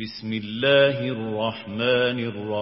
بسم الله الرحمن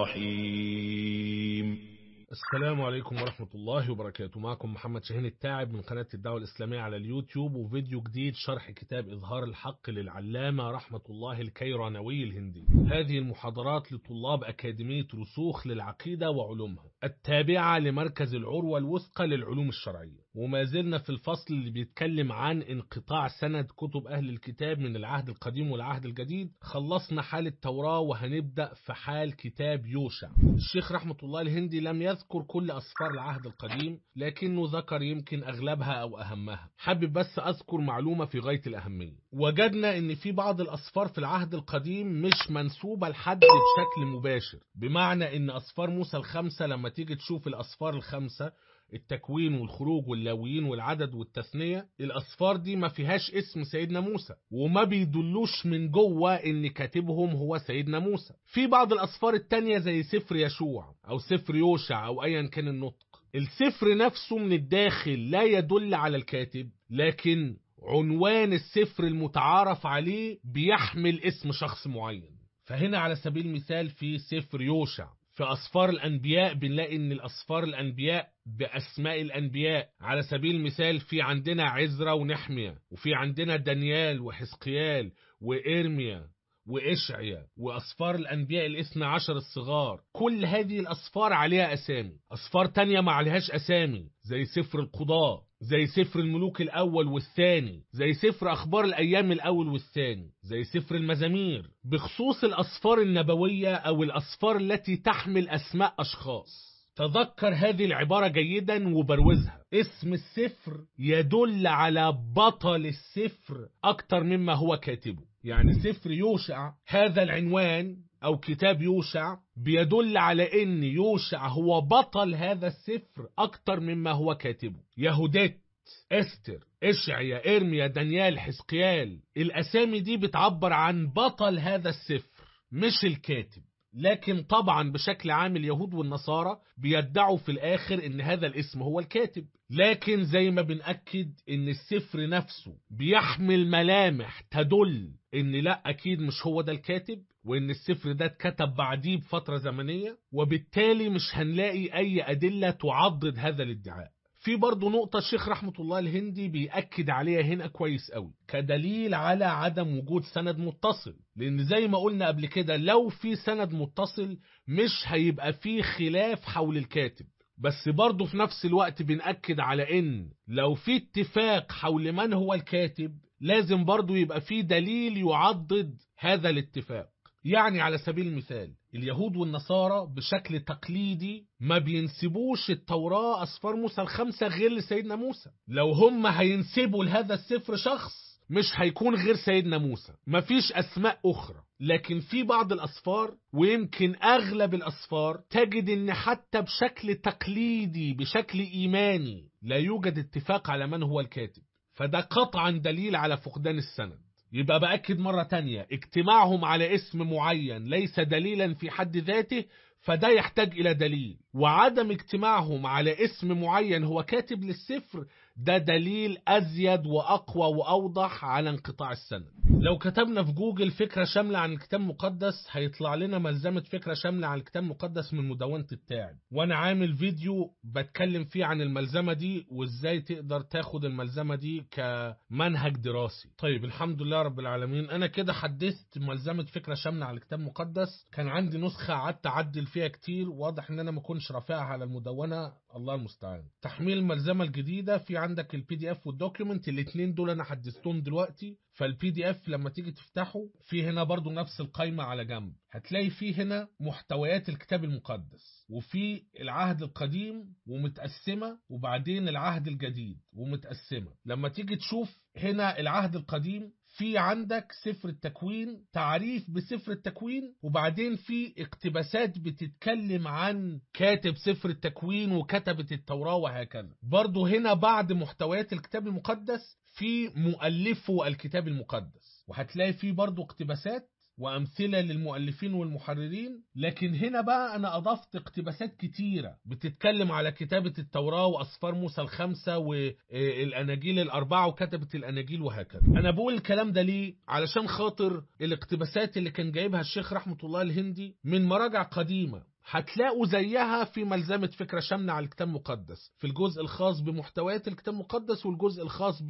الرحيم السلام عليكم ورحمة الله وبركاته معكم محمد شاهين التاعب من قناة الدعوة الإسلامية على اليوتيوب وفيديو جديد شرح كتاب إظهار الحق للعلامة رحمة الله الكيرانوي الهندي هذه المحاضرات لطلاب أكاديمية رسوخ للعقيدة وعلومها التابعة لمركز العروة الوثقى للعلوم الشرعية وما زلنا في الفصل اللي بيتكلم عن انقطاع سند كتب أهل الكتاب من العهد القديم والعهد الجديد خلصنا حال التوراة وهنبدأ في حال كتاب يوشع الشيخ رحمة الله الهندي لم يذكر كل أسفار العهد القديم لكنه ذكر يمكن أغلبها أو أهمها حابب بس أذكر معلومة في غاية الأهمية وجدنا أن في بعض الأسفار في العهد القديم مش منسوبة لحد بشكل مباشر بمعنى أن أسفار موسى الخمسة لما تيجي تشوف الأسفار الخمسة التكوين والخروج واللاويين والعدد والتثنية الأسفار دي ما فيهاش اسم سيدنا موسى وما بيدلوش من جوه ان كاتبهم هو سيدنا موسى في بعض الأسفار التانية زي سفر يشوع أو سفر يوشع أو أيا كان النطق السفر نفسه من الداخل لا يدل على الكاتب لكن عنوان السفر المتعارف عليه بيحمل اسم شخص معين فهنا على سبيل المثال في سفر يوشع في أسفار الأنبياء بنلاقي إن الأسفار الأنبياء بأسماء الأنبياء على سبيل المثال في عندنا عزرا ونحمية وفي عندنا دانيال وحزقيال وإرميا وإشعيا وأسفار الأنبياء الاثنى عشر الصغار كل هذه الأسفار عليها أسامي أسفار تانية ما عليهاش أسامي زي سفر القضاء زي سفر الملوك الأول والثاني زي سفر أخبار الأيام الأول والثاني زي سفر المزامير بخصوص الأسفار النبوية أو الأسفار التي تحمل أسماء أشخاص تذكر هذه العبارة جيدا وبروزها اسم السفر يدل على بطل السفر أكتر مما هو كاتبه يعني سفر يوشع هذا العنوان أو كتاب يوشع بيدل على أن يوشع هو بطل هذا السفر أكتر مما هو كاتبه يهودات استر اشعيا ارميا دانيال حزقيال الأسامي دي بتعبر عن بطل هذا السفر مش الكاتب لكن طبعا بشكل عام اليهود والنصارى بيدعوا في الآخر ان هذا الاسم هو الكاتب لكن زي ما بنأكد ان السفر نفسه بيحمل ملامح تدل ان لا اكيد مش هو ده الكاتب وان السفر ده اتكتب بعديه بفترة زمنية وبالتالي مش هنلاقي اي ادلة تعضد هذا الادعاء في برضه نقطة الشيخ رحمة الله الهندي بيأكد عليها هنا كويس قوي كدليل على عدم وجود سند متصل لأن زي ما قلنا قبل كده لو في سند متصل مش هيبقى فيه خلاف حول الكاتب بس برضه في نفس الوقت بنأكد على إن لو في اتفاق حول من هو الكاتب لازم برضه يبقى في دليل يعضد هذا الاتفاق يعني على سبيل المثال اليهود والنصارى بشكل تقليدي ما بينسبوش التوراة أسفار موسى الخمسة غير لسيدنا موسى لو هم هينسبوا لهذا السفر شخص مش هيكون غير سيدنا موسى مفيش أسماء أخرى لكن في بعض الأسفار ويمكن أغلب الأسفار تجد إن حتى بشكل تقليدي بشكل إيماني لا يوجد اتفاق على من هو الكاتب فده قطعا دليل على فقدان السند يبقى بأكد مرة تانية اجتماعهم على اسم معين ليس دليلا في حد ذاته فده يحتاج إلى دليل وعدم اجتماعهم على اسم معين هو كاتب للسفر ده دليل أزيد وأقوى وأوضح على انقطاع السند لو كتبنا في جوجل فكرة شاملة عن الكتاب المقدس هيطلع لنا ملزمة فكرة شاملة عن الكتاب المقدس من مدونة التاعب وأنا عامل فيديو بتكلم فيه عن الملزمة دي وإزاي تقدر تاخد الملزمة دي كمنهج دراسي طيب الحمد لله رب العالمين أنا كده حدثت ملزمة فكرة شاملة عن الكتاب المقدس كان عندي نسخة قعدت أعدل فيها كتير واضح إن أنا ما كنتش رافعها على المدونة الله المستعان تحميل الملزمة الجديدة في عندك البي دي اف والدوكيومنت الاثنين دول انا حدثتهم دلوقتي فالبي دي اف لما تيجي تفتحه في هنا برضو نفس القايمة على جنب هتلاقي في هنا محتويات الكتاب المقدس وفي العهد القديم ومتقسمة وبعدين العهد الجديد ومتقسمة لما تيجي تشوف هنا العهد القديم في عندك سفر التكوين تعريف بسفر التكوين وبعدين في اقتباسات بتتكلم عن كاتب سفر التكوين وكتبة التوراة وهكذا برضو هنا بعد محتويات الكتاب المقدس في مؤلفه الكتاب المقدس وهتلاقي فيه برضو اقتباسات وأمثلة للمؤلفين والمحررين لكن هنا بقى أنا أضفت اقتباسات كتيرة بتتكلم على كتابة التوراة وأسفار موسى الخمسة والأناجيل الأربعة وكتبة الأناجيل وهكذا أنا بقول الكلام ده ليه علشان خاطر الاقتباسات اللي كان جايبها الشيخ رحمة الله الهندي من مراجع قديمة هتلاقوا زيها في ملزمة فكرة شاملة على الكتاب المقدس في الجزء الخاص بمحتويات الكتاب المقدس والجزء الخاص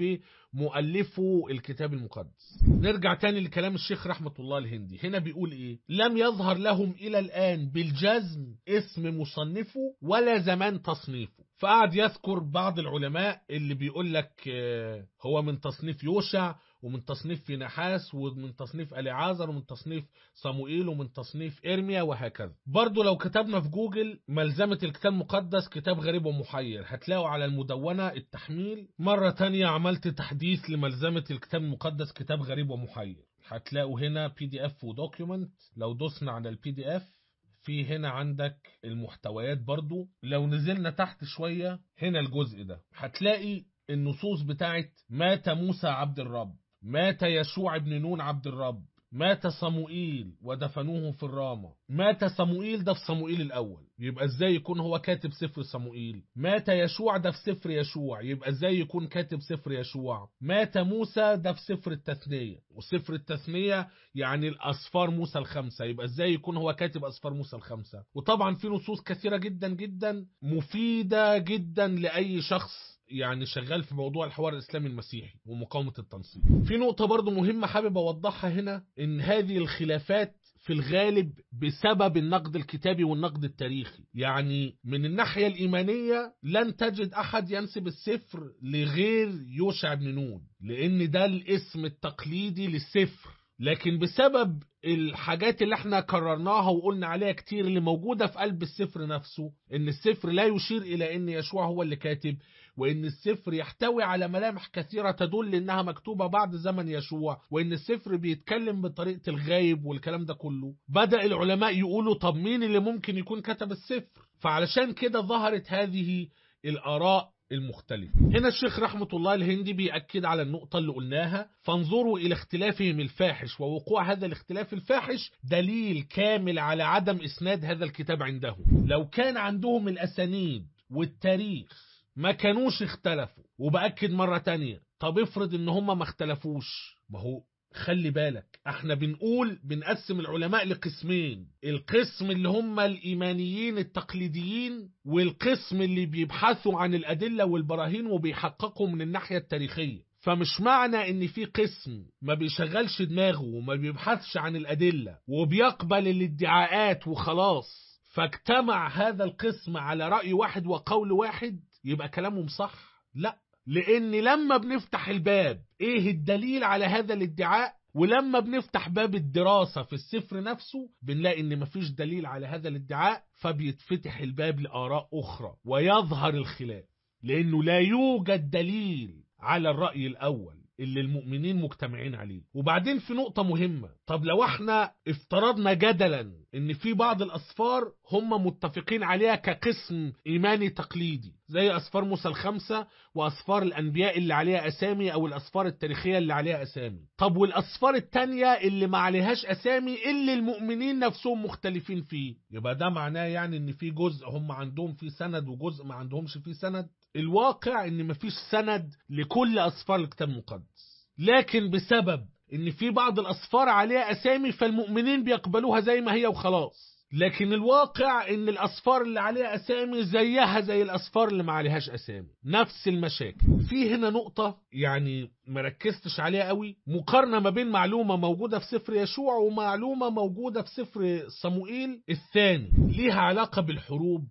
بمؤلفه الكتاب المقدس نرجع تاني لكلام الشيخ رحمة الله الهندي هنا بيقول ايه لم يظهر لهم الى الان بالجزم اسم مصنفه ولا زمان تصنيفه فقعد يذكر بعض العلماء اللي بيقول لك آه، هو من تصنيف يوشع ومن تصنيف في نحاس ومن تصنيف اليعازر ومن تصنيف صموئيل ومن تصنيف ارميا وهكذا برضو لو كتبنا في جوجل ملزمة الكتاب المقدس كتاب غريب ومحير هتلاقوا على المدونة التحميل مرة تانية عملت تحديث لملزمة الكتاب المقدس كتاب غريب ومحير هتلاقوا هنا بي دي اف ودوكيومنت لو دوسنا على البي دي اف في هنا عندك المحتويات برضو لو نزلنا تحت شوية هنا الجزء ده هتلاقي النصوص بتاعت مات موسى عبد الرب مات يشوع بن نون عبد الرب مات صموئيل ودفنوه في الرامة مات صموئيل ده في صموئيل الأول يبقى ازاي يكون هو كاتب سفر صموئيل مات يشوع ده في سفر يشوع يبقى ازاي يكون كاتب سفر يشوع مات موسى ده في سفر التثنية وسفر التثنية يعني الأسفار موسى الخمسة يبقى ازاي يكون هو كاتب أسفار موسى الخمسة وطبعا في نصوص كثيرة جدا جدا مفيدة جدا لأي شخص يعني شغال في موضوع الحوار الإسلامي المسيحي ومقاومة التنصيب في نقطة برضو مهمة حابب أوضحها هنا إن هذه الخلافات في الغالب بسبب النقد الكتابي والنقد التاريخي يعني من الناحية الإيمانية لن تجد أحد ينسب السفر لغير يوشع بن نون لأن ده الاسم التقليدي للسفر لكن بسبب الحاجات اللي احنا كررناها وقلنا عليها كتير اللي موجودة في قلب السفر نفسه ان السفر لا يشير الى ان يشوع هو اللي كاتب وان السفر يحتوي على ملامح كثيرة تدل انها مكتوبة بعد زمن يشوع وان السفر بيتكلم بطريقة الغايب والكلام ده كله بدأ العلماء يقولوا طب مين اللي ممكن يكون كتب السفر فعلشان كده ظهرت هذه الآراء المختلفة هنا الشيخ رحمة الله الهندي بيأكد على النقطة اللي قلناها فانظروا إلى اختلافهم الفاحش ووقوع هذا الاختلاف الفاحش دليل كامل على عدم إسناد هذا الكتاب عندهم لو كان عندهم الأسانيد والتاريخ ما كانوش اختلفوا وبأكد مرة تانية طب افرض ان هم ما اختلفوش ما هو خلي بالك احنا بنقول بنقسم العلماء لقسمين القسم اللي هم الايمانيين التقليديين والقسم اللي بيبحثوا عن الادله والبراهين وبيحققوا من الناحيه التاريخيه فمش معنى ان في قسم ما بيشغلش دماغه وما بيبحثش عن الادله وبيقبل الادعاءات وخلاص فاجتمع هذا القسم على راي واحد وقول واحد يبقى كلامهم صح لا لان لما بنفتح الباب ايه الدليل على هذا الادعاء ولما بنفتح باب الدراسة في السفر نفسه بنلاقي ان مفيش دليل على هذا الادعاء فبيتفتح الباب لآراء أخرى ويظهر الخلاف لأنه لا يوجد دليل على الرأي الأول اللي المؤمنين مجتمعين عليه وبعدين في نقطة مهمة طب لو احنا افترضنا جدلا ان في بعض الاسفار هم متفقين عليها كقسم ايماني تقليدي زي اسفار موسى الخمسة واسفار الانبياء اللي عليها اسامي او الاسفار التاريخية اللي عليها اسامي طب والاسفار التانية اللي ما عليهاش اسامي اللي المؤمنين نفسهم مختلفين فيه يبقى ده معناه يعني ان في جزء هم عندهم فيه سند وجزء ما عندهمش فيه سند الواقع ان مفيش سند لكل اسفار الكتاب المقدس لكن بسبب ان في بعض الاسفار عليها اسامي فالمؤمنين بيقبلوها زي ما هي وخلاص لكن الواقع ان الاسفار اللي عليها اسامي زيها زي الاسفار اللي ما عليهاش اسامي نفس المشاكل في هنا نقطة يعني مركزتش عليها قوي مقارنة ما بين معلومة موجودة في سفر يشوع ومعلومة موجودة في سفر صموئيل الثاني ليها علاقة بالحروب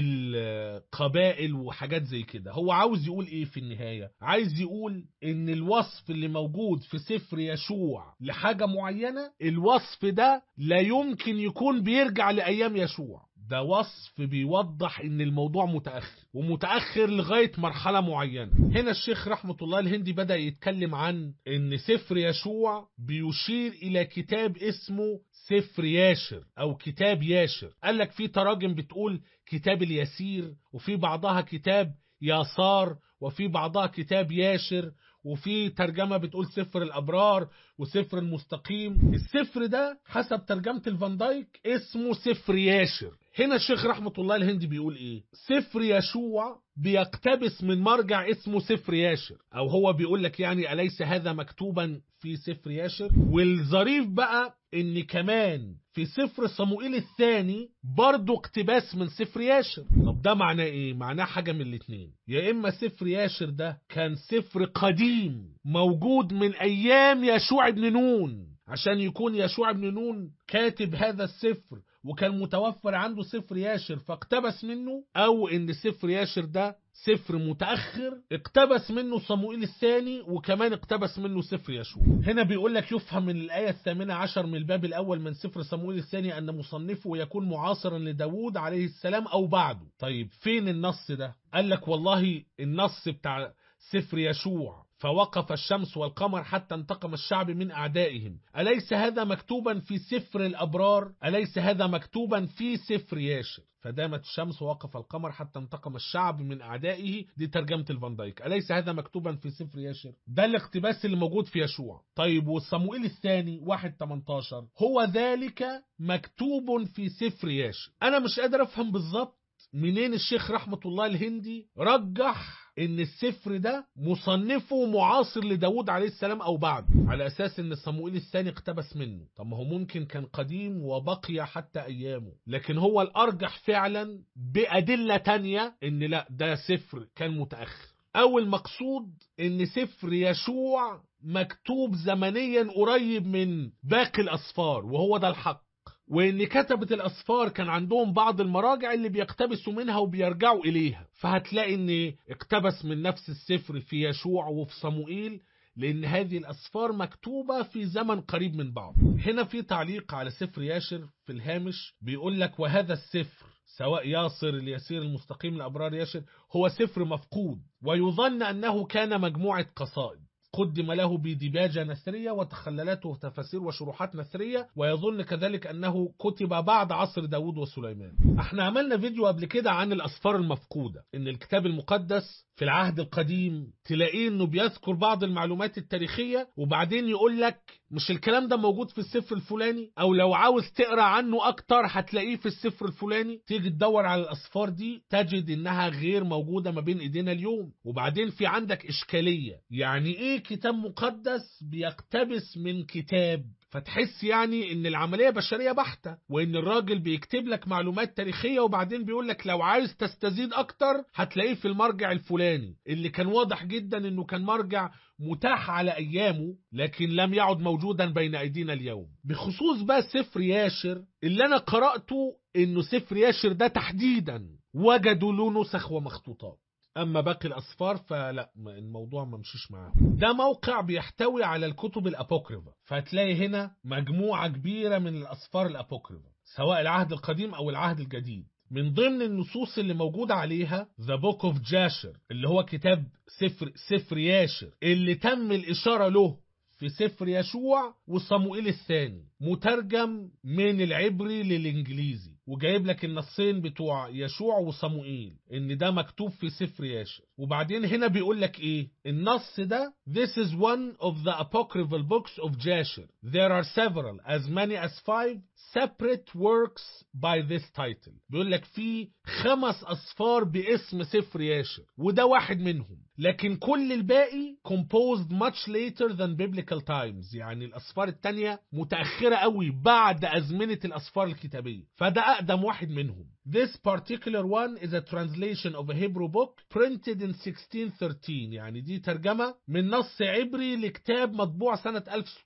والقبائل وحاجات زي كده هو عاوز يقول ايه في النهاية عايز يقول ان الوصف اللي موجود في سفر يشوع لحاجة معينة الوصف ده لا يمكن يكون بيرجع لأيام يشوع ده وصف بيوضح ان الموضوع متأخر ومتأخر لغاية مرحلة معينة هنا الشيخ رحمة الله الهندي بدأ يتكلم عن ان سفر يشوع بيشير الى كتاب اسمه سفر ياشر او كتاب ياشر قال لك في تراجم بتقول كتاب اليسير وفي بعضها كتاب ياسار وفي بعضها كتاب ياشر وفي ترجمة بتقول سفر الأبرار وسفر المستقيم السفر ده حسب ترجمة الفان دايك اسمه سفر ياشر هنا الشيخ رحمة الله الهندي بيقول ايه سفر يشوع بيقتبس من مرجع اسمه سفر ياشر او هو بيقول لك يعني اليس هذا مكتوبا في سفر ياشر والظريف بقى ان كمان في سفر صموئيل الثاني برضه اقتباس من سفر ياشر طب ده معناه ايه معناه حاجة من الاتنين يا اما سفر ياشر ده كان سفر قديم موجود من ايام يشوع بن نون عشان يكون يشوع بن نون كاتب هذا السفر وكان متوفر عنده سفر ياشر فاقتبس منه او ان سفر ياشر ده سفر متأخر اقتبس منه صموئيل الثاني وكمان اقتبس منه سفر يشوع هنا بيقول لك يفهم من الآية الثامنة عشر من الباب الأول من سفر صموئيل الثاني أن مصنفه يكون معاصرا لداود عليه السلام أو بعده طيب فين النص ده قال لك والله النص بتاع سفر يشوع فوقف الشمس والقمر حتى انتقم الشعب من أعدائهم أليس هذا مكتوبا في سفر الأبرار أليس هذا مكتوبا في سفر ياشر فدامت الشمس ووقف القمر حتى انتقم الشعب من أعدائه دي ترجمة الفان دايك أليس هذا مكتوبا في سفر ياشر ده الاقتباس اللي موجود في يشوع طيب والصموئيل الثاني واحد 18 هو ذلك مكتوب في سفر ياشر أنا مش قادر أفهم بالظبط منين الشيخ رحمة الله الهندي رجح ان السفر ده مصنفه معاصر لداود عليه السلام او بعده على اساس ان صموئيل الثاني اقتبس منه طب ما هو ممكن كان قديم وبقي حتى ايامه لكن هو الارجح فعلا بادله تانية ان لا ده سفر كان متاخر او المقصود ان سفر يشوع مكتوب زمنيا قريب من باقي الاسفار وهو ده الحق وان كتبة الاسفار كان عندهم بعض المراجع اللي بيقتبسوا منها وبيرجعوا اليها فهتلاقي ان اقتبس من نفس السفر في يشوع وفي صموئيل لان هذه الاسفار مكتوبة في زمن قريب من بعض هنا في تعليق على سفر ياشر في الهامش بيقول لك وهذا السفر سواء ياصر اليسير المستقيم لأبرار ياشر هو سفر مفقود ويظن أنه كان مجموعة قصائد قدم له بديباجة نثرية وتخللات وتفاسير وشروحات نثرية ويظن كذلك أنه كتب بعد عصر داود وسليمان احنا عملنا فيديو قبل كده عن الأسفار المفقودة إن الكتاب المقدس في العهد القديم تلاقيه انه بيذكر بعض المعلومات التاريخية وبعدين يقول لك مش الكلام ده موجود في السفر الفلاني او لو عاوز تقرا عنه اكتر هتلاقيه في السفر الفلاني تيجي تدور على الاسفار دي تجد انها غير موجودة ما بين ايدينا اليوم وبعدين في عندك اشكالية يعني ايه كتاب مقدس بيقتبس من كتاب فتحس يعني ان العملية بشرية بحتة وان الراجل بيكتب لك معلومات تاريخية وبعدين بيقول لك لو عايز تستزيد اكتر هتلاقيه في المرجع الفلاني اللي كان واضح جدا انه كان مرجع متاح على ايامه لكن لم يعد موجودا بين ايدينا اليوم بخصوص بقى سفر ياشر اللي انا قرأته انه سفر ياشر ده تحديدا وجدوا له نسخ ومخطوطات اما باقي الاسفار فلا الموضوع ما مشيش معاه ده موقع بيحتوي على الكتب الابوكريفا فهتلاقي هنا مجموعه كبيره من الاسفار الابوكريفا سواء العهد القديم او العهد الجديد من ضمن النصوص اللي موجودة عليها The Book of Jasher اللي هو كتاب سفر سفر ياشر اللي تم الإشارة له في سفر يشوع وصموئيل الثاني مترجم من العبري للإنجليزي وجايب لك النصين بتوع يشوع وصموئيل ان ده مكتوب في سفر ياشر وبعدين هنا بيقول لك ايه النص ده This is one of the apocryphal books of Jasher There are several as many as five separate works by this title بيقول لك في خمس أصفار باسم سفر ياشر وده واحد منهم لكن كل الباقي composed much later than biblical times يعني الأصفار التانية متأخرة قوي بعد أزمنة الأصفار الكتابية فده أقدم واحد منهم This particular one is a translation of a Hebrew book printed in 1613 يعني دي ترجمة من نص عبري لكتاب مطبوع سنة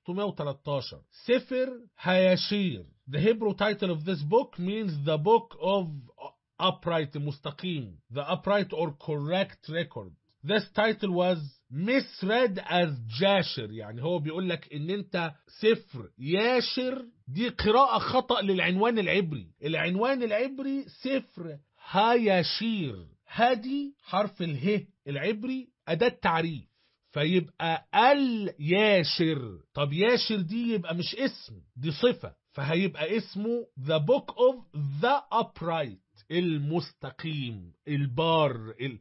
1613 سفر هياشير The Hebrew title of this book means the book of upright مستقيم the upright or correct record This title was misread as جاشر يعني هو بيقول لك ان انت سفر ياشر دي قراءة خطأ للعنوان العبري العنوان العبري سفر هاياشير هادي حرف اله العبري أداة تعريف فيبقى الياشر طب ياشر دي يبقى مش اسم دي صفة فهيبقى اسمه The Book of the Upright المستقيم البار ال...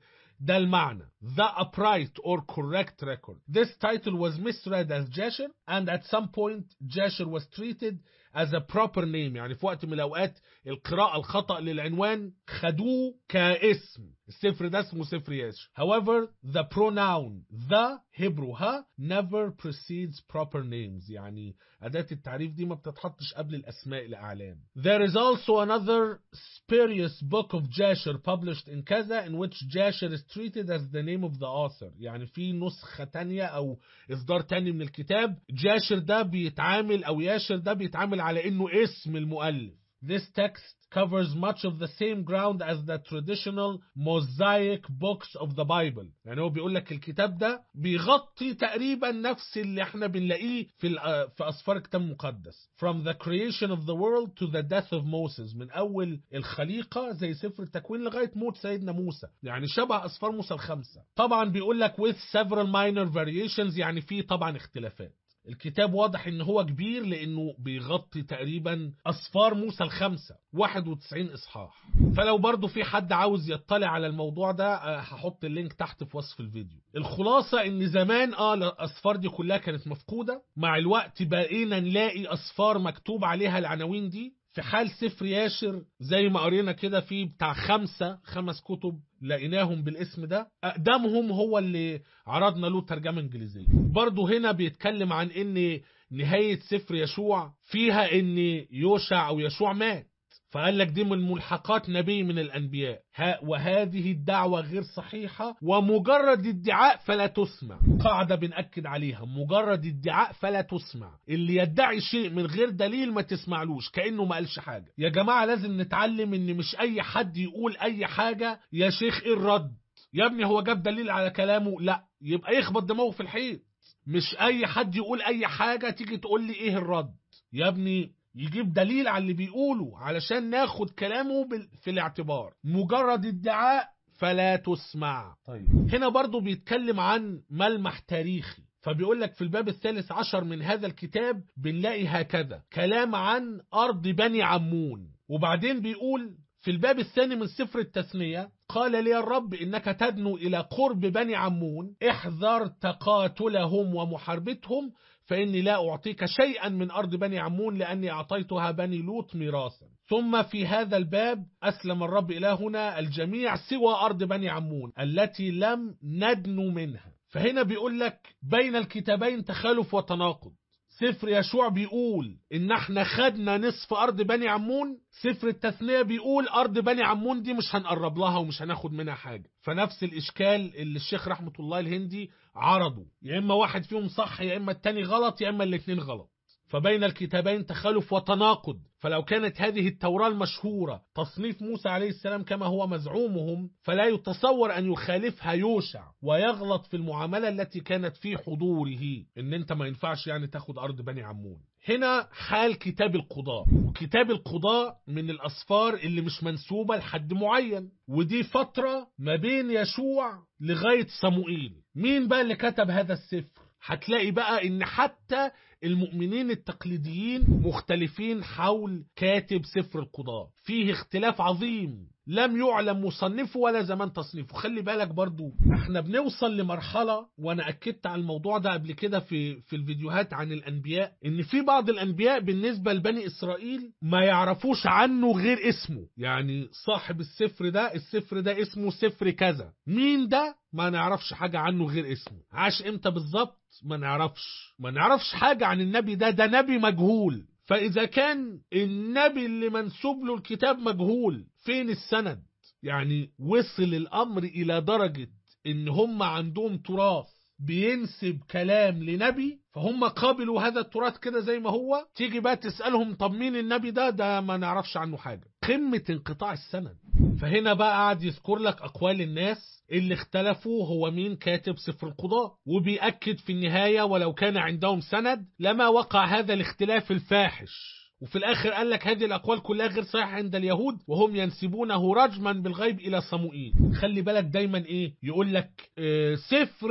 ده المعنى the upright or correct record this title was misread as Jasher and at some point Jasher was treated as a proper name يعني في وقت من الأوقات القراءة الخطأ للعنوان خدوه كاسم السفر ده اسمه سفر ياشر however the pronoun the Hebrew ها never precedes proper names يعني أداة التعريف دي ما بتتحطش قبل الأسماء الأعلام there is also another spurious book of Jasher published in كذا in which Jasher is treated as the name of the author يعني في نسخة تانية أو إصدار تاني من الكتاب جاشر ده بيتعامل أو ياشر ده بيتعامل على إنه اسم المؤلف This text covers much of the same ground as the traditional mosaic books of the Bible يعني هو بيقول لك الكتاب ده بيغطي تقريبا نفس اللي احنا بنلاقيه في ال- في أسفار الكتاب المقدس from the creation of the world to the death of Moses من أول الخليقة زي سفر التكوين لغاية موت سيدنا موسى يعني شبه أسفار موسى الخمسة طبعا بيقول لك with several minor variations يعني في طبعا اختلافات الكتاب واضح ان هو كبير لانه بيغطي تقريبا اصفار موسى الخمسة 91 اصحاح فلو برضو في حد عاوز يطلع على الموضوع ده آه، هحط اللينك تحت في وصف الفيديو الخلاصة ان زمان اه الاصفار دي كلها كانت مفقودة مع الوقت بقينا نلاقي اصفار مكتوب عليها العناوين دي في حال سفر ياشر زي ما قرينا كده في بتاع خمسة خمس كتب لقيناهم بالاسم ده أقدمهم هو اللي عرضنا له ترجمة إنجليزية برضو هنا بيتكلم عن إن نهاية سفر يشوع فيها إن يوشع أو يشوع مات فقال لك دي من ملحقات نبي من الأنبياء ها وهذه الدعوة غير صحيحة ومجرد ادعاء فلا تسمع قاعدة بنأكد عليها مجرد ادعاء فلا تسمع اللي يدعي شيء من غير دليل ما تسمعلوش كأنه ما قالش حاجة يا جماعة لازم نتعلم ان مش اي حد يقول اي حاجة يا شيخ ايه الرد يا ابني هو جاب دليل على كلامه لا يبقى يخبط دماغه في الحيط مش اي حد يقول اي حاجة تيجي تقول لي ايه الرد يا ابني يجيب دليل على اللي بيقوله علشان ناخد كلامه بال- في الاعتبار مجرد ادعاء فلا تسمع طيب هنا برضو بيتكلم عن ملمح تاريخي فبيقول لك في الباب الثالث عشر من هذا الكتاب بنلاقي هكذا كلام عن أرض بني عمون وبعدين بيقول في الباب الثاني من سفر التثنية قال لي الرب إنك تدنو إلى قرب بني عمون احذر تقاتلهم ومحاربتهم فإني لا أعطيك شيئا من أرض بني عمون لأني أعطيتها بني لوط ميراثا ثم في هذا الباب أسلم الرب إلهنا الجميع سوى أرض بني عمون التي لم ندنو منها فهنا بيقول لك بين الكتابين تخالف وتناقض سفر يشوع بيقول ان احنا خدنا نصف ارض بني عمون سفر التثنية بيقول ارض بني عمون دي مش هنقرب لها ومش هناخد منها حاجة فنفس الاشكال اللي الشيخ رحمة الله الهندي عرضه يا اما واحد فيهم صح يا اما التاني غلط يا اما الاتنين غلط فبين الكتابين تخالف وتناقض فلو كانت هذه التوراة المشهورة تصنيف موسى عليه السلام كما هو مزعومهم فلا يتصور أن يخالفها يوشع ويغلط في المعاملة التي كانت في حضوره إن أنت ما ينفعش يعني تاخد أرض بني عمون هنا حال كتاب القضاء وكتاب القضاء من الأسفار اللي مش منسوبة لحد معين ودي فترة ما بين يشوع لغاية صموئيل مين بقى اللي كتب هذا السفر هتلاقي بقى ان حتى المؤمنين التقليديين مختلفين حول كاتب سفر القضاء فيه اختلاف عظيم لم يعلم مصنفه ولا زمان تصنيفه خلي بالك برضو احنا بنوصل لمرحلة وانا اكدت على الموضوع ده قبل كده في, في الفيديوهات عن الانبياء ان في بعض الانبياء بالنسبة لبني اسرائيل ما يعرفوش عنه غير اسمه يعني صاحب السفر ده السفر ده اسمه سفر كذا مين ده ما نعرفش حاجة عنه غير اسمه عاش امتى بالظبط ما نعرفش ما نعرفش حاجة عن النبي ده ده نبي مجهول فإذا كان النبي اللي منسوب له الكتاب مجهول فين السند يعني وصل الأمر إلى درجة إن هم عندهم تراث بينسب كلام لنبي فهم قابلوا هذا التراث كده زي ما هو تيجي بقى تسألهم طب مين النبي ده ده ما نعرفش عنه حاجة قمة انقطاع السند فهنا بقى قاعد يذكر لك أقوال الناس اللي اختلفوا هو مين كاتب سفر القضاء وبيأكد في النهاية ولو كان عندهم سند لما وقع هذا الاختلاف الفاحش وفي الآخر قال لك هذه الأقوال كلها غير صحيحة عند اليهود وهم ينسبونه رجما بالغيب إلى صموئيل خلي بالك دايما إيه يقول لك اه سفر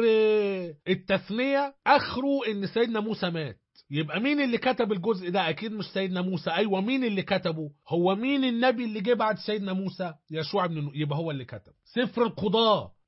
التثنية آخره إن سيدنا موسى مات يبقى مين اللي كتب الجزء ده اكيد مش سيدنا موسى ايوه مين اللي كتبه هو مين النبي اللي جه بعد سيدنا موسى يشوع بن نو... يبقى هو اللي كتب سفر القضاء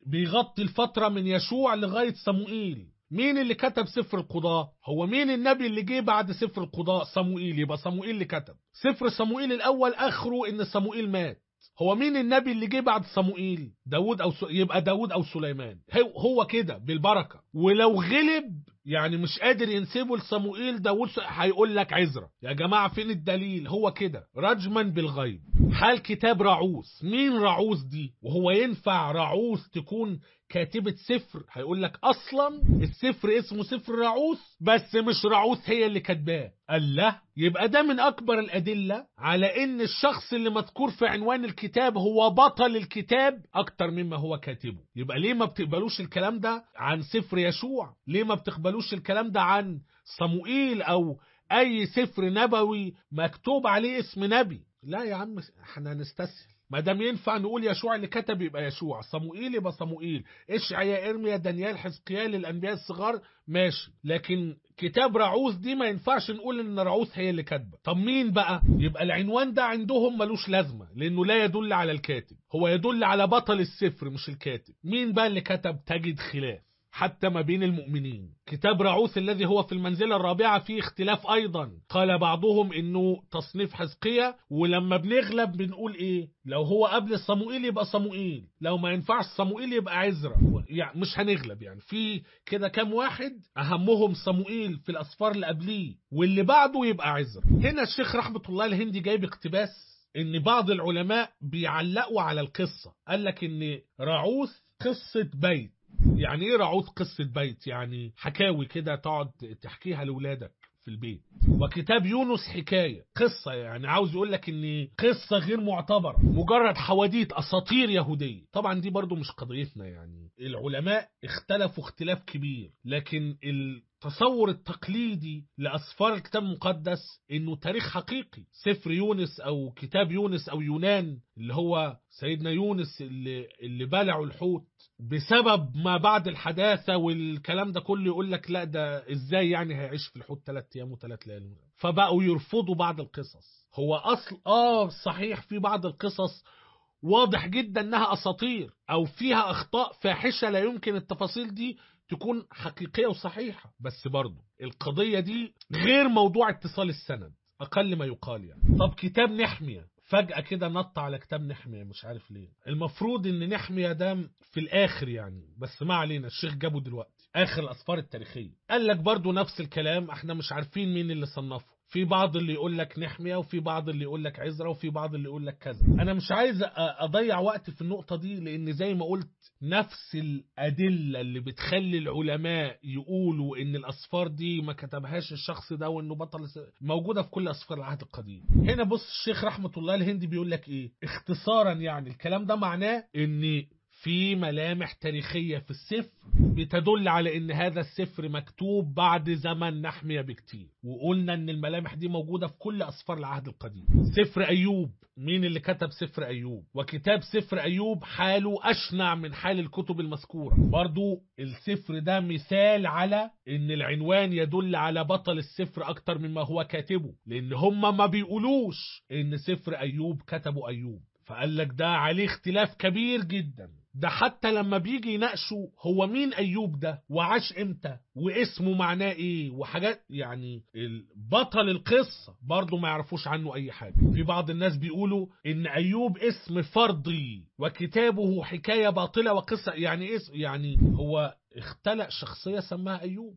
بيغطي الفترة من يشوع لغاية صموئيل مين اللي كتب سفر القضاء هو مين النبي اللي جه بعد سفر القضاء صموئيل يبقى صموئيل اللي كتب سفر صموئيل الاول اخره ان صموئيل مات هو مين النبي اللي جه بعد صموئيل داود او س... يبقى داود او سليمان هو, هو كده بالبركه ولو غلب يعني مش قادر ينسبه لصموئيل داود س... هيقول لك عزرا يا جماعه فين الدليل هو كده رجما بالغيب حال كتاب رعوس مين رعوس دي وهو ينفع رعوس تكون كاتبة سفر هيقول لك أصلا السفر اسمه سفر رعوس بس مش رعوس هي اللي كاتباه قال لا يبقى ده من أكبر الأدلة على إن الشخص اللي مذكور في عنوان الكتاب هو بطل الكتاب أكتر مما هو كاتبه يبقى ليه ما بتقبلوش الكلام ده عن سفر يشوع ليه ما بتقبلوش الكلام ده عن صموئيل أو أي سفر نبوي مكتوب عليه اسم نبي لا يا عم احنا نستسهل ما دام ينفع نقول يشوع اللي كتب يبقى يشوع صموئيل يبقى صموئيل اشعيا ارميا دانيال حزقيال الانبياء الصغار ماشي لكن كتاب رعوز دي ما ينفعش نقول ان رعوز هي اللي كاتبه طب مين بقى يبقى العنوان ده عندهم ملوش لازمه لانه لا يدل على الكاتب هو يدل على بطل السفر مش الكاتب مين بقى اللي كتب تجد خلاف حتى ما بين المؤمنين كتاب رعوث الذي هو في المنزلة الرابعة فيه اختلاف أيضا قال بعضهم إنه تصنيف حزقية ولما بنغلب بنقول إيه لو هو قبل صموئيل يبقى صموئيل لو ما ينفعش صموئيل يبقى عزرا يعني مش هنغلب يعني في كده كام واحد أهمهم صموئيل في الأسفار اللي قبليه واللي بعده يبقى عزرا هنا الشيخ رحمة الله الهندي جايب اقتباس ان بعض العلماء بيعلقوا على القصة قال لك ان رعوث قصة بيت يعني ايه رعوث قصة بيت يعني حكاوي كده تقعد تحكيها لولادك في البيت وكتاب يونس حكاية قصة يعني عاوز يقول لك ان قصة غير معتبرة مجرد حواديت اساطير يهودية طبعا دي برضو مش قضيتنا يعني العلماء اختلفوا اختلاف كبير لكن التصور التقليدي لأسفار الكتاب المقدس انه تاريخ حقيقي سفر يونس او كتاب يونس او يونان اللي هو سيدنا يونس اللي, اللي بلعوا الحوت بسبب ما بعد الحداثة والكلام ده كله يقول لك لا ده ازاي يعني هيعيش في الحوت ثلاث ايام وثلاث ليالي فبقوا يرفضوا بعض القصص هو اصل اه صحيح في بعض القصص واضح جدا انها اساطير او فيها اخطاء فاحشه لا يمكن التفاصيل دي تكون حقيقيه وصحيحه بس برضه القضيه دي غير موضوع اتصال السند اقل ما يقال يعني طب كتاب نحميه فجأة كده نط على كتاب نحمية مش عارف ليه المفروض ان نحمية ده في الاخر يعني بس ما علينا الشيخ جابه دلوقتي اخر الاسفار التاريخية قال لك برضو نفس الكلام احنا مش عارفين مين اللي صنفه في بعض اللي يقول لك نحمية وفي بعض اللي يقول لك عزرة وفي بعض اللي يقول لك كذا انا مش عايز اضيع وقت في النقطة دي لان زي ما قلت نفس الأدلة اللي بتخلي العلماء يقولوا إن الأسفار دي ما كتبهاش الشخص ده وإنه بطل موجودة في كل أسفار العهد القديم. هنا بص الشيخ رحمة الله الهندي بيقول لك إيه؟ اختصارا يعني الكلام ده معناه إن في ملامح تاريخية في السفر بتدل على ان هذا السفر مكتوب بعد زمن نحمية بكتير وقلنا ان الملامح دي موجودة في كل اسفار العهد القديم سفر ايوب مين اللي كتب سفر ايوب وكتاب سفر ايوب حاله اشنع من حال الكتب المذكورة برضو السفر ده مثال على ان العنوان يدل على بطل السفر اكتر مما هو كاتبه لان هم ما بيقولوش ان سفر ايوب كتبه ايوب فقال لك ده عليه اختلاف كبير جدا ده حتى لما بيجي يناقشوا هو مين ايوب ده وعاش امتى واسمه معناه ايه وحاجات يعني بطل القصه برضه ما يعرفوش عنه اي حاجه في بعض الناس بيقولوا ان ايوب اسم فرضي وكتابه حكايه باطله وقصه يعني اسم يعني هو اختلق شخصيه سماها ايوب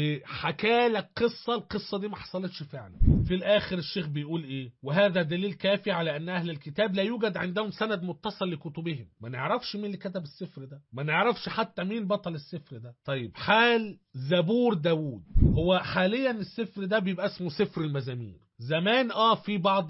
وحكى لك قصة القصة دي ما حصلتش فعلا في الآخر الشيخ بيقول إيه وهذا دليل كافي على أن أهل الكتاب لا يوجد عندهم سند متصل لكتبهم ما نعرفش مين اللي كتب السفر ده ما نعرفش حتى مين بطل السفر ده طيب حال زبور داوود هو حاليا السفر ده بيبقى اسمه سفر المزامير زمان اه في بعض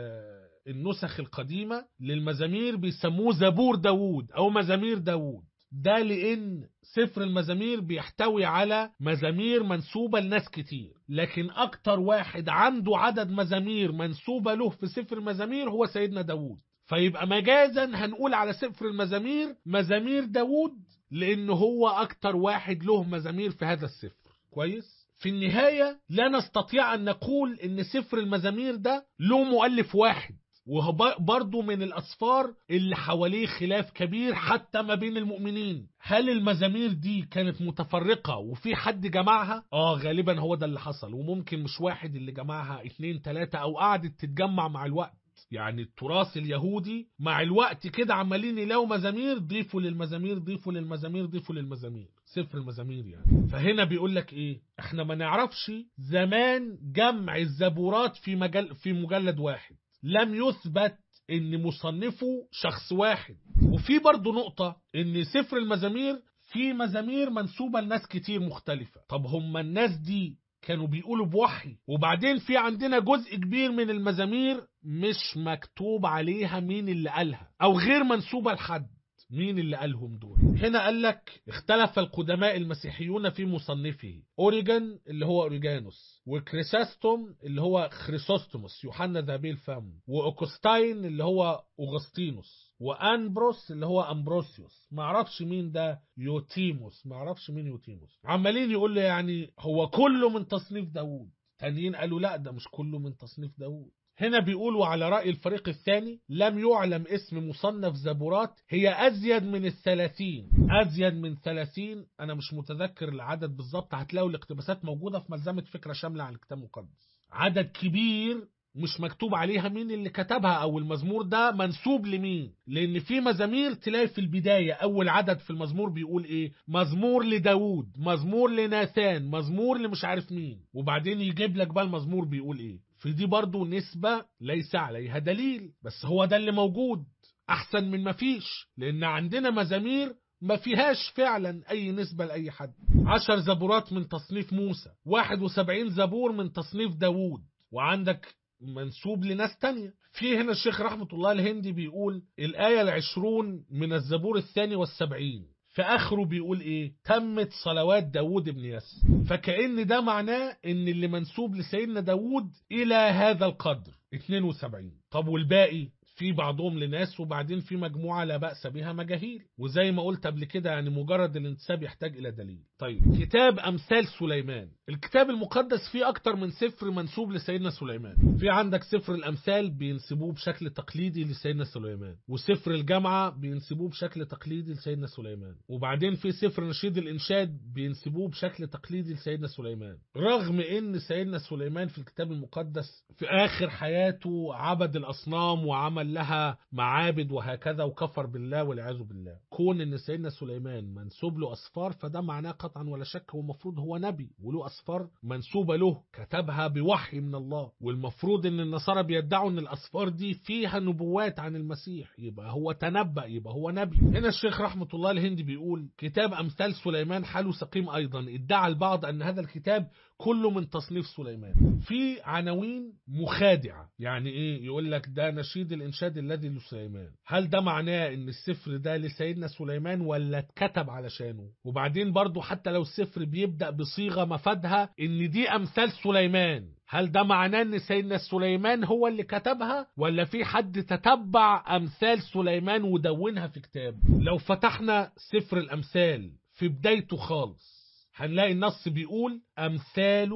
النسخ القديمة للمزامير بيسموه زبور داوود أو مزامير داوود ده لأن سفر المزامير بيحتوي على مزامير منسوبة لناس كتير لكن أكتر واحد عنده عدد مزامير منسوبة له في سفر المزامير هو سيدنا داود فيبقى مجازا هنقول على سفر المزامير مزامير داود لأنه هو أكتر واحد له مزامير في هذا السفر كويس؟ في النهاية لا نستطيع أن نقول أن سفر المزامير ده له مؤلف واحد وبرضه من الأسفار اللي حواليه خلاف كبير حتى ما بين المؤمنين هل المزامير دي كانت متفرقة وفي حد جمعها؟ اه غالبا هو ده اللي حصل وممكن مش واحد اللي جمعها اتنين تلاتة او قعدت تتجمع مع الوقت يعني التراث اليهودي مع الوقت كده عمالين يلاقوا مزامير ضيفوا للمزامير ضيفوا للمزامير ضيفوا للمزامير سفر المزامير يعني فهنا بيقول لك ايه احنا ما نعرفش زمان جمع الزبورات في مجل في مجلد واحد لم يثبت ان مصنفه شخص واحد وفي برضه نقطة ان سفر المزامير في مزامير منسوبة لناس كتير مختلفة طب هم الناس دي كانوا بيقولوا بوحي وبعدين في عندنا جزء كبير من المزامير مش مكتوب عليها مين اللي قالها او غير منسوبة لحد مين اللي قالهم دول هنا قال لك اختلف القدماء المسيحيون في مصنفه اوريجان اللي هو اوريجانوس وكريساستوم اللي هو خريسوستوموس يوحنا ذهبي الفم واوكوستاين اللي هو اوغسطينوس وانبروس اللي هو امبروسيوس ما اعرفش مين ده يوتيموس ما اعرفش مين يوتيموس عمالين يقول له يعني هو كله من تصنيف داوود تانيين قالوا لا ده مش كله من تصنيف داوود هنا بيقولوا على رأي الفريق الثاني لم يعلم اسم مصنف زبورات هي أزيد من الثلاثين أزيد من ثلاثين أنا مش متذكر العدد بالظبط هتلاقوا الاقتباسات موجودة في ملزمة فكرة شاملة عن الكتاب المقدس عدد كبير مش مكتوب عليها مين اللي كتبها او المزمور ده منسوب لمين لان في مزامير تلاقي في البدايه اول عدد في المزمور بيقول ايه مزمور لداوود مزمور لناثان مزمور لمش عارف مين وبعدين يجيب لك بقى المزمور بيقول ايه في دي برضو نسبة ليس عليها دليل بس هو ده اللي موجود احسن من ما فيش لان عندنا مزامير ما فيهاش فعلا اي نسبة لاي حد عشر زبورات من تصنيف موسى واحد وسبعين زبور من تصنيف داوود وعندك منسوب لناس تانية في هنا الشيخ رحمة الله الهندي بيقول الآية العشرون من الزبور الثاني والسبعين في آخره بيقول إيه تمت صلوات داود بن يس فكأن ده معناه إن اللي منسوب لسيدنا داود إلى هذا القدر 72 طب والباقي في بعضهم لناس وبعدين في مجموعة لا بأس بها مجاهيل وزي ما قلت قبل كده يعني مجرد الانتساب يحتاج إلى دليل طيب كتاب أمثال سليمان الكتاب المقدس فيه أكتر من سفر منسوب لسيدنا سليمان في عندك سفر الأمثال بينسبوه بشكل تقليدي لسيدنا سليمان وسفر الجامعة بينسبوه بشكل تقليدي لسيدنا سليمان وبعدين في سفر نشيد الإنشاد بينسبوه بشكل تقليدي لسيدنا سليمان رغم إن سيدنا سليمان في الكتاب المقدس في آخر حياته عبد الأصنام وعمل لها معابد وهكذا وكفر بالله والعياذ بالله كون ان سيدنا سليمان منسوب له اسفار فده معناه قطعا ولا شك هو المفروض هو نبي وله اسفار منسوبه له كتبها بوحي من الله والمفروض ان النصارى بيدعوا ان الاسفار دي فيها نبوات عن المسيح يبقى هو تنبأ يبقى هو نبي هنا الشيخ رحمه الله الهندي بيقول كتاب امثال سليمان حاله سقيم ايضا ادعى البعض ان هذا الكتاب كله من تصنيف سليمان في عناوين مخادعة يعني ايه يقول لك ده نشيد الانشاد الذي لسليمان هل ده معناه ان السفر ده لسيدنا سليمان ولا اتكتب علشانه وبعدين برضو حتى لو السفر بيبدأ بصيغة مفادها ان دي امثال سليمان هل ده معناه ان سيدنا سليمان هو اللي كتبها ولا في حد تتبع امثال سليمان ودونها في كتاب لو فتحنا سفر الامثال في بدايته خالص هنلاقي النص بيقول أمثال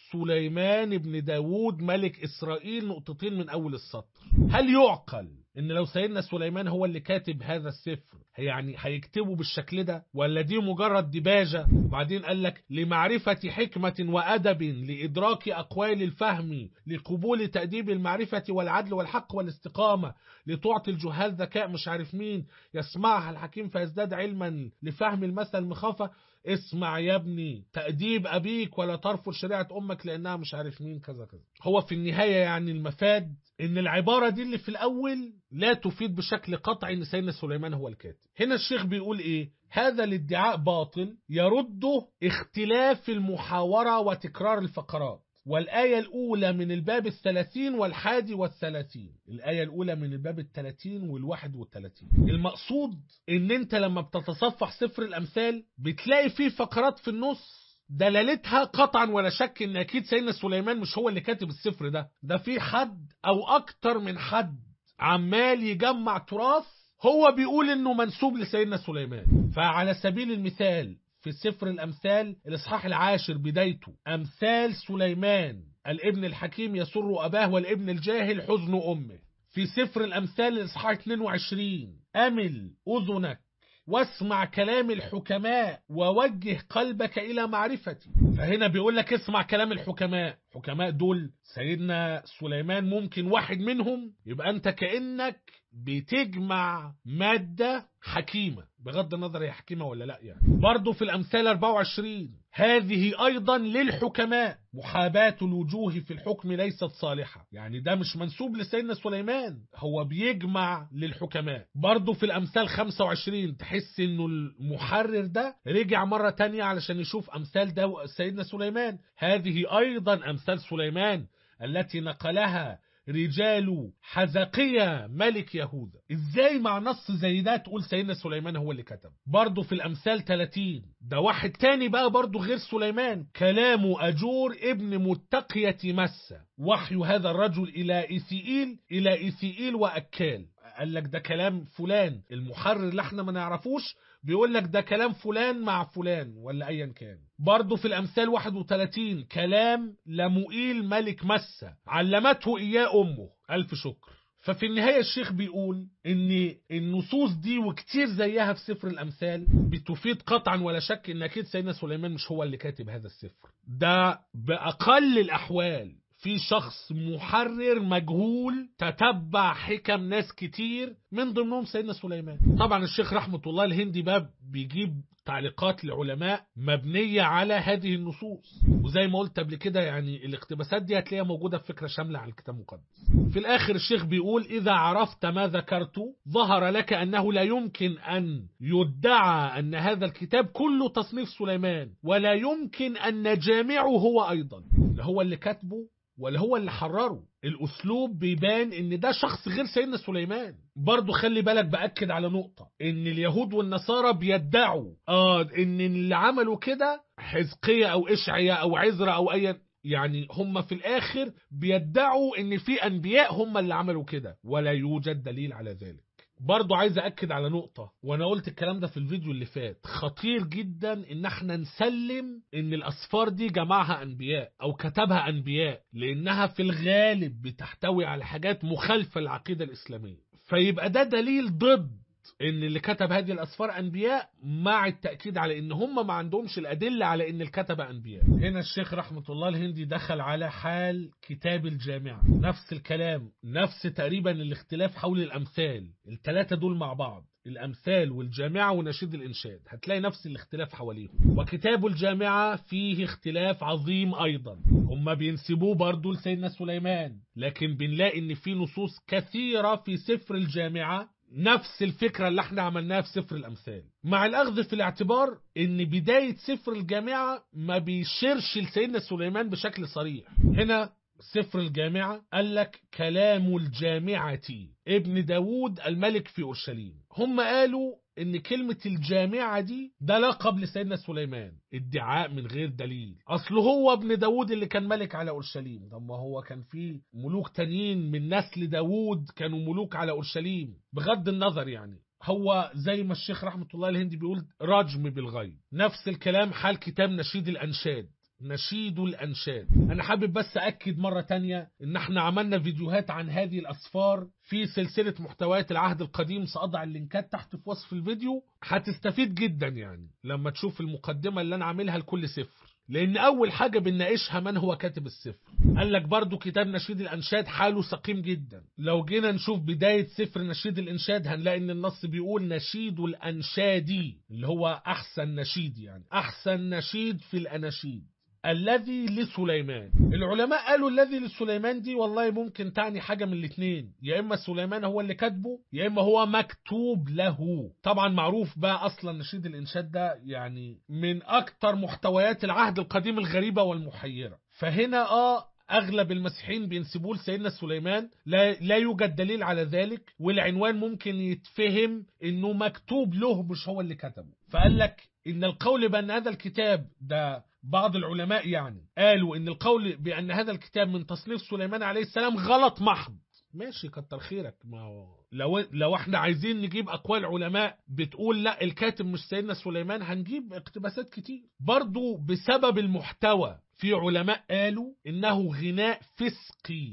سليمان بن داود ملك إسرائيل نقطتين من أول السطر هل يعقل إن لو سيدنا سليمان هو اللي كاتب هذا السفر يعني هيكتبه بالشكل ده ولا دي مجرد دباجة وبعدين قال لك لمعرفة حكمة وأدب لإدراك أقوال الفهم لقبول تأديب المعرفة والعدل والحق والاستقامة لتعطي الجهال ذكاء مش عارف مين يسمعها الحكيم فيزداد علما لفهم المثل المخافة اسمع يا ابني تأديب أبيك ولا ترفض شريعة أمك لأنها مش عارف مين كذا كذا هو في النهاية يعني المفاد إن العبارة دي اللي في الأول لا تفيد بشكل قطعي إن سيدنا سليمان هو الكاتب هنا الشيخ بيقول إيه هذا الادعاء باطل يرده اختلاف المحاورة وتكرار الفقرات والآية الأولى من الباب الثلاثين والحادي والثلاثين الآية الأولى من الباب الثلاثين والواحد والثلاثين المقصود إن أنت لما بتتصفح سفر الأمثال بتلاقي فيه فقرات في النص دلالتها قطعا ولا شك ان اكيد سيدنا سليمان مش هو اللي كاتب السفر ده ده في حد او اكتر من حد عمال يجمع تراث هو بيقول انه منسوب لسيدنا سليمان فعلى سبيل المثال في سفر الأمثال الإصحاح العاشر بدايته أمثال سليمان الابن الحكيم يسر أباه والابن الجاهل حزن أمه في سفر الأمثال الإصحاح 22 أمل أذنك واسمع كلام الحكماء ووجه قلبك إلى معرفتي فهنا بيقول لك اسمع كلام الحكماء حكماء دول سيدنا سليمان ممكن واحد منهم يبقى أنت كأنك بتجمع مادة حكيمة بغض النظر هي حكيمة ولا لا يعني برضو في الأمثال 24 هذه أيضا للحكماء محاباة الوجوه في الحكم ليست صالحة يعني ده مش منسوب لسيدنا سليمان هو بيجمع للحكماء برضو في الأمثال 25 تحس انه المحرر ده رجع مرة تانية علشان يشوف أمثال ده سيدنا سليمان هذه أيضا أمثال سليمان التي نقلها رجال حزقية ملك يهوذا ازاي مع نص زي ده تقول سيدنا سليمان هو اللي كتب برضه في الامثال 30 ده واحد تاني بقى برضه غير سليمان كلام اجور ابن متقية مسة وحي هذا الرجل الى ايثيئيل الى ايثيئيل واكال قال لك ده كلام فلان المحرر اللي احنا ما نعرفوش بيقول لك ده كلام فلان مع فلان ولا ايا كان برضه في الامثال 31 كلام لمؤيل ملك مسة علمته اياه امه الف شكر ففي النهاية الشيخ بيقول ان النصوص دي وكتير زيها في سفر الامثال بتفيد قطعا ولا شك ان اكيد سيدنا سليمان مش هو اللي كاتب هذا السفر ده باقل الاحوال في شخص محرر مجهول تتبع حكم ناس كتير من ضمنهم سيدنا سليمان طبعا الشيخ رحمة الله الهندي بقى بيجيب تعليقات لعلماء مبنية على هذه النصوص وزي ما قلت قبل كده يعني الاقتباسات دي هتلاقيها موجودة في فكرة شاملة على الكتاب المقدس في الآخر الشيخ بيقول إذا عرفت ما ذكرت ظهر لك أنه لا يمكن أن يدعى أن هذا الكتاب كله تصنيف سليمان ولا يمكن أن جامعه هو أيضا لا هو اللي كاتبه ولا هو اللي حرره الاسلوب بيبان ان ده شخص غير سيدنا سليمان برضه خلي بالك باكد على نقطه ان اليهود والنصارى بيدعوا اه ان اللي عملوا كده حزقية او اشعيا او عزرا او ايا يعني هم في الاخر بيدعوا ان في انبياء هم اللي عملوا كده ولا يوجد دليل على ذلك برضو عايز أكد على نقطة وأنا قلت الكلام ده في الفيديو اللي فات خطير جدا إن احنا نسلم إن الأسفار دي جمعها أنبياء أو كتبها أنبياء لأنها في الغالب بتحتوي على حاجات مخالفة للعقيدة الإسلامية فيبقى ده دليل ضد ان اللي كتب هذه الاسفار انبياء مع التاكيد على ان هم ما عندهمش الادله على ان الكتبه انبياء هنا الشيخ رحمه الله الهندي دخل على حال كتاب الجامعه نفس الكلام نفس تقريبا الاختلاف حول الامثال الثلاثه دول مع بعض الأمثال والجامعة ونشيد الإنشاد هتلاقي نفس الاختلاف حواليهم وكتاب الجامعة فيه اختلاف عظيم أيضا هم بينسبوه برضو لسيدنا سليمان لكن بنلاقي ان في نصوص كثيرة في سفر الجامعة نفس الفكرة اللي احنا عملناها في سفر الأمثال مع الأخذ في الاعتبار ان بداية سفر الجامعة ما بيشيرش لسيدنا سليمان بشكل صريح هنا سفر الجامعة قال لك كلام الجامعة ابن داود الملك في أورشليم هم قالوا ان كلمة الجامعة دي ده لقب لسيدنا سليمان ادعاء من غير دليل اصل هو ابن داود اللي كان ملك على اورشليم طب ما هو كان في ملوك تانيين من نسل داود كانوا ملوك على اورشليم بغض النظر يعني هو زي ما الشيخ رحمة الله الهندي بيقول رجم بالغيب نفس الكلام حال كتاب نشيد الأنشاد نشيد الأنشاد أنا حابب بس أكد مرة تانية إن احنا عملنا فيديوهات عن هذه الأسفار في سلسلة محتويات العهد القديم سأضع اللينكات تحت في وصف الفيديو هتستفيد جدا يعني لما تشوف المقدمة اللي أنا عاملها لكل سفر لأن أول حاجة بنناقشها من هو كاتب السفر قال لك برضو كتاب نشيد الأنشاد حاله سقيم جدا لو جينا نشوف بداية سفر نشيد الإنشاد هنلاقي إن النص بيقول نشيد الأنشادي اللي هو أحسن نشيد يعني أحسن نشيد في الأناشيد الذي لسليمان العلماء قالوا الذي لسليمان دي والله ممكن تعني حاجة من الاثنين يا إما سليمان هو اللي كاتبه يا إما هو مكتوب له طبعا معروف بقى أصلا نشيد الإنشاد ده يعني من أكتر محتويات العهد القديم الغريبة والمحيرة فهنا آه أغلب المسيحيين بينسبوه لسيدنا سليمان لا, لا يوجد دليل على ذلك والعنوان ممكن يتفهم إنه مكتوب له مش هو اللي كتبه فقال لك إن القول بأن هذا الكتاب ده بعض العلماء يعني قالوا ان القول بان هذا الكتاب من تصنيف سليمان عليه السلام غلط محض ماشي كتر خيرك ما هو لو لو احنا عايزين نجيب اقوال علماء بتقول لا الكاتب مش سيدنا سليمان هنجيب اقتباسات كتير برضو بسبب المحتوى في علماء قالوا انه غناء فسقي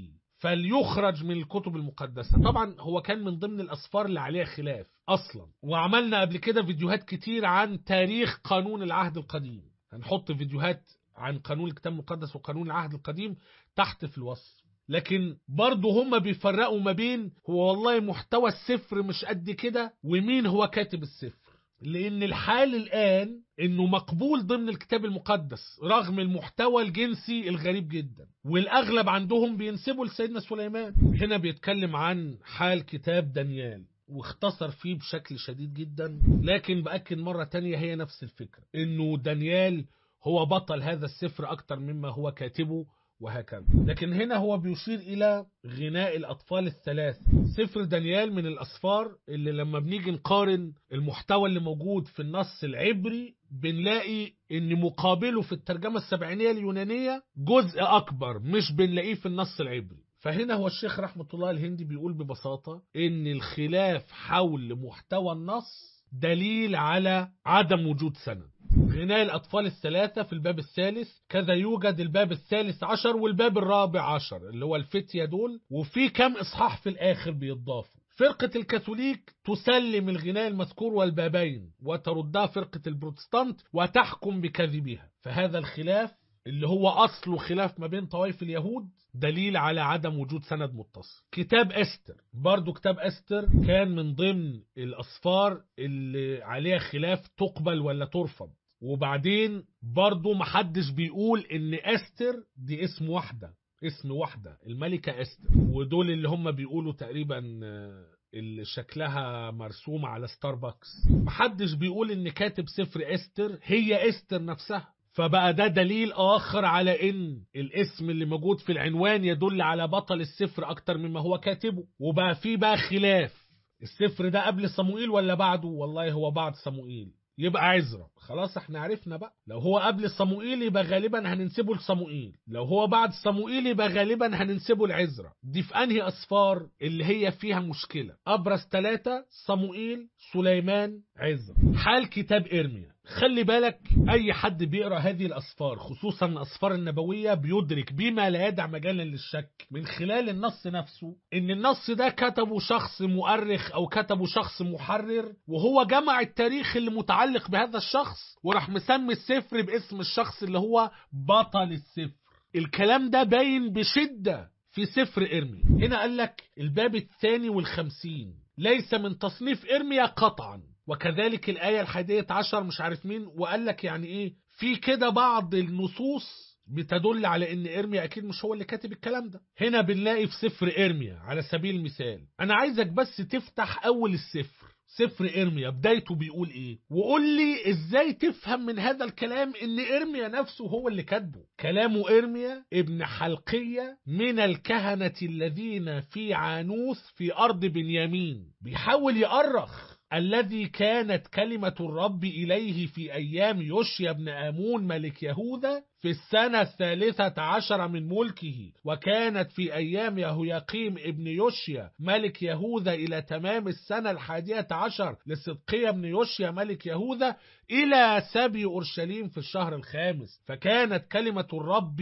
فليخرج من الكتب المقدسة طبعا هو كان من ضمن الأسفار اللي عليها خلاف أصلا وعملنا قبل كده فيديوهات كتير عن تاريخ قانون العهد القديم هنحط فيديوهات عن قانون الكتاب المقدس وقانون العهد القديم تحت في الوصف لكن برضه هم بيفرقوا ما بين هو والله محتوى السفر مش قد كده ومين هو كاتب السفر لأن الحال الآن إنه مقبول ضمن الكتاب المقدس رغم المحتوى الجنسي الغريب جدا والأغلب عندهم بينسبوا لسيدنا سليمان هنا بيتكلم عن حال كتاب دانيال واختصر فيه بشكل شديد جدا لكن بأكد مرة تانية هي نفس الفكرة إنه دانيال هو بطل هذا السفر أكتر مما هو كاتبه وهكذا لكن هنا هو بيشير إلى غناء الأطفال الثلاثة سفر دانيال من الأسفار اللي لما بنيجي نقارن المحتوى اللي موجود في النص العبري بنلاقي ان مقابله في الترجمة السبعينية اليونانية جزء أكبر مش بنلاقيه في النص العبري فهنا هو الشيخ رحمة الله الهندي بيقول ببساطة ان الخلاف حول محتوى النص دليل على عدم وجود سند غناء الأطفال الثلاثة في الباب الثالث كذا يوجد الباب الثالث عشر والباب الرابع عشر اللي هو الفتية دول وفي كم إصحاح في الآخر بيضافوا فرقة الكاثوليك تسلم الغناء المذكور والبابين وتردها فرقة البروتستانت وتحكم بكذبها فهذا الخلاف اللي هو أصله خلاف ما بين طوائف اليهود دليل على عدم وجود سند متصل كتاب أستر برضو كتاب أستر كان من ضمن الأصفار اللي عليها خلاف تقبل ولا ترفض وبعدين برضو محدش بيقول ان أستر دي اسم واحدة اسم واحدة الملكة أستر ودول اللي هم بيقولوا تقريبا اللي شكلها مرسوم على ستاربكس محدش بيقول ان كاتب سفر استر هي استر نفسها فبقى ده دليل آخر على إن الاسم اللي موجود في العنوان يدل على بطل السفر أكتر مما هو كاتبه وبقى في بقى خلاف السفر ده قبل صموئيل ولا بعده والله هو بعد صموئيل يبقى عزرا خلاص احنا عرفنا بقى لو هو قبل صموئيل يبقى غالبا هننسبه لصموئيل لو هو بعد صموئيل يبقى غالبا هننسبه لعزرا دي في انهي اسفار اللي هي فيها مشكلة ابرز ثلاثة صموئيل سليمان عزرا حال كتاب ارميا خلي بالك اي حد بيقرا هذه الاسفار خصوصا الاسفار النبويه بيدرك بما لا يدع مجالا للشك من خلال النص نفسه ان النص ده كتبه شخص مؤرخ او كتبه شخص محرر وهو جمع التاريخ اللي متعلق بهذا الشخص وراح مسمي السفر باسم الشخص اللي هو بطل السفر الكلام ده باين بشده في سفر ارميا هنا قال لك الباب الثاني والخمسين ليس من تصنيف ارميا قطعا وكذلك الآية الحادية عشر مش عارف مين وقال لك يعني إيه في كده بعض النصوص بتدل على ان ارميا اكيد مش هو اللي كاتب الكلام ده هنا بنلاقي في سفر ارميا على سبيل المثال انا عايزك بس تفتح اول السفر سفر ارميا بدايته بيقول ايه وقول لي ازاي تفهم من هذا الكلام ان ارميا نفسه هو اللي كاتبه كلام ارميا ابن حلقية من الكهنة الذين في عانوث في ارض بنيامين بيحاول يأرخ الذي كانت كلمة الرب إليه في أيام يوشيا بن آمون ملك يهوذا في السنة الثالثة عشر من ملكه وكانت في أيام يهوياقيم ابن يوشيا ملك يهوذا إلى تمام السنة الحادية عشر لصدقية بن يوشيا ملك يهوذا إلى سبي أورشليم في الشهر الخامس فكانت كلمة الرب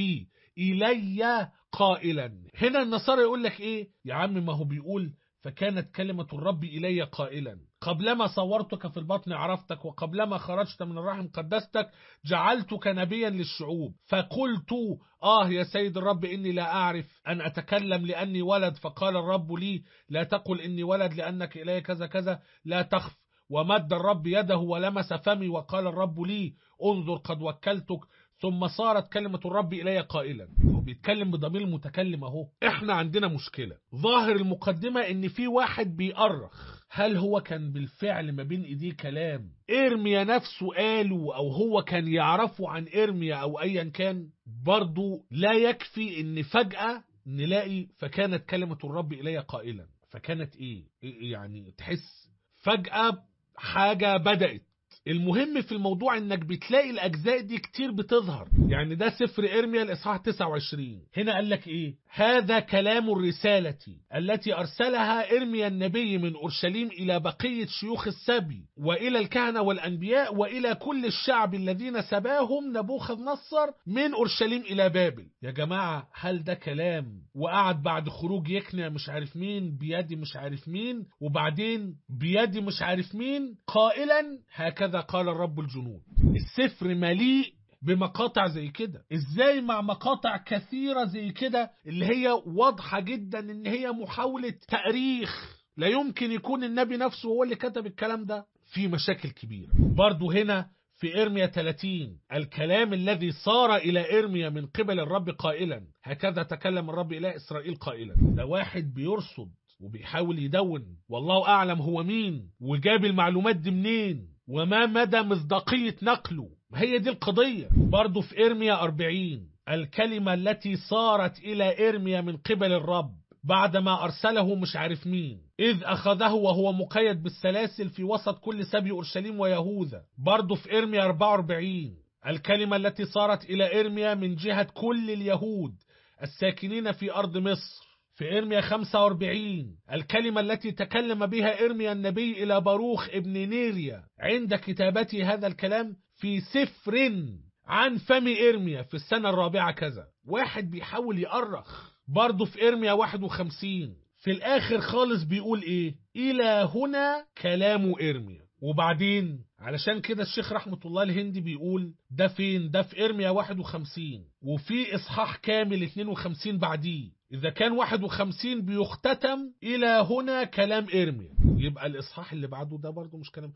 إلي قائلا هنا النصارى يقول لك إيه يا عم ما هو بيقول فكانت كلمة الرب إلي قائلا قبلما صورتك في البطن عرفتك وقبلما خرجت من الرحم قدستك جعلتك نبيا للشعوب فقلت آه يا سيد الرب إني لا أعرف أن أتكلم لأني ولد فقال الرب لي لا تقل إني ولد لأنك إلي كذا كذا لا تخف ومد الرب يده ولمس فمي وقال الرب لي انظر قد وكلتك ثم صارت كلمة الرب إلي قائلا هو بيتكلم بضمير المتكلم اهو احنا عندنا مشكلة ظاهر المقدمة ان في واحد بيأرخ هل هو كان بالفعل ما بين ايديه كلام ارميا نفسه قاله او هو كان يعرفه عن ارميا او ايا كان برضو لا يكفي ان فجأة نلاقي فكانت كلمة الرب إلي قائلا فكانت ايه يعني تحس فجأة حاجة بدأت المهم في الموضوع انك بتلاقي الاجزاء دي كتير بتظهر يعني ده سفر ارميا الاصحاح 29 هنا قال لك ايه هذا كلام الرسالة التي أرسلها إرميا النبي من أورشليم إلى بقية شيوخ السبي وإلى الكهنة والأنبياء وإلى كل الشعب الذين سباهم نبوخذ نصر من أورشليم إلى بابل يا جماعة هل ده كلام وقعد بعد خروج يقنع مش عارف مين بيدي مش عارف مين وبعدين بيدي مش عارف مين قائلا هكذا قال الرب الجنود السفر مليء بمقاطع زي كده ازاي مع مقاطع كثيرة زي كده اللي هي واضحة جدا ان هي محاولة تأريخ لا يمكن يكون النبي نفسه هو اللي كتب الكلام ده في مشاكل كبيرة برضو هنا في إرميا 30 الكلام الذي صار إلى إرميا من قبل الرب قائلا هكذا تكلم الرب إلى إسرائيل قائلا ده واحد بيرصد وبيحاول يدون والله أعلم هو مين وجاب المعلومات دي منين وما مدى مصداقية نقله هي دي القضية برضو في إرميا 40 الكلمة التي صارت إلى إرميا من قبل الرب بعدما أرسله مش عارف مين إذ أخذه وهو مقيد بالسلاسل في وسط كل سبي أورشليم ويهوذا برضو في إرميا 44 الكلمة التي صارت إلى إرميا من جهة كل اليهود الساكنين في أرض مصر في إرميا 45 الكلمة التي تكلم بها إرميا النبي إلى باروخ ابن نيريا عند كتابته هذا الكلام في سفر عن فم إرميا في السنة الرابعة كذا واحد بيحاول يأرخ برضه في إرميا 51 في الآخر خالص بيقول إيه إلى هنا كلام إرميا وبعدين علشان كده الشيخ رحمة الله الهندي بيقول ده فين ده في إرميا 51 وفي إصحاح كامل 52 بعديه إذا كان 51 بيختتم إلى هنا كلام إرميا يبقى الإصحاح اللي بعده ده برضه مش كلام